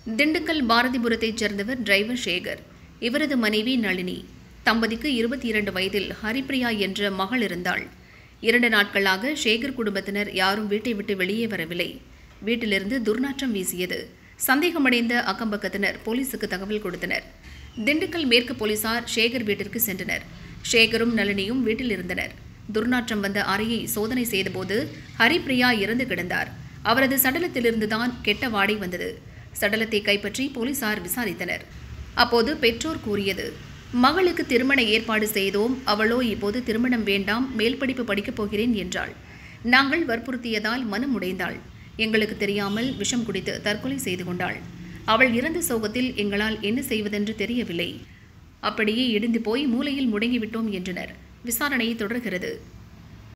திண்டுக்கல் பாரதிபுரத்தைச் சேர்ந்தவர் டிரைவர் சேகர் இவரது மனைவி நளினி தம்பதிக்கு இருபத்தி இரண்டு வயதில் ஹரிப்பிரியா என்ற மகள் இருந்தாள் இரண்டு நாட்களாக சேகர் குடும்பத்தினர் யாரும் வீட்டை விட்டு வெளியே வரவில்லை வீட்டிலிருந்து துர்நாற்றம் வீசியது சந்தேகமடைந்த அக்கம்பக்கத்தினர் போலீசுக்கு தகவல் கொடுத்தனர் திண்டுக்கல் மேற்கு போலீசார் சேகர் வீட்டிற்கு சென்றனர் சேகரும் நளினியும் வீட்டில் இருந்தனர் துர்நாற்றம் வந்த அறையை சோதனை செய்தபோது ஹரிப்பிரியா இறந்து கிடந்தார் அவரது சடலத்திலிருந்துதான் கெட்ட வாடை வந்தது சடலத்தை கைப்பற்றி போலீசார் விசாரித்தனர் அப்போது பெற்றோர் கூறியது மகளுக்கு திருமண ஏற்பாடு செய்தோம் அவளோ இப்போது திருமணம் வேண்டாம் மேல் படிப்பு படிக்கப் போகிறேன் என்றாள் நாங்கள் வற்புறுத்தியதால் மனம் உடைந்தாள் எங்களுக்கு தெரியாமல் விஷம் குடித்து தற்கொலை செய்து கொண்டாள் அவள் இறந்த சோகத்தில் எங்களால் என்ன செய்வதென்று தெரியவில்லை அப்படியே இடிந்து போய் மூலையில் முடங்கிவிட்டோம் என்றனர் விசாரணை தொடர்கிறது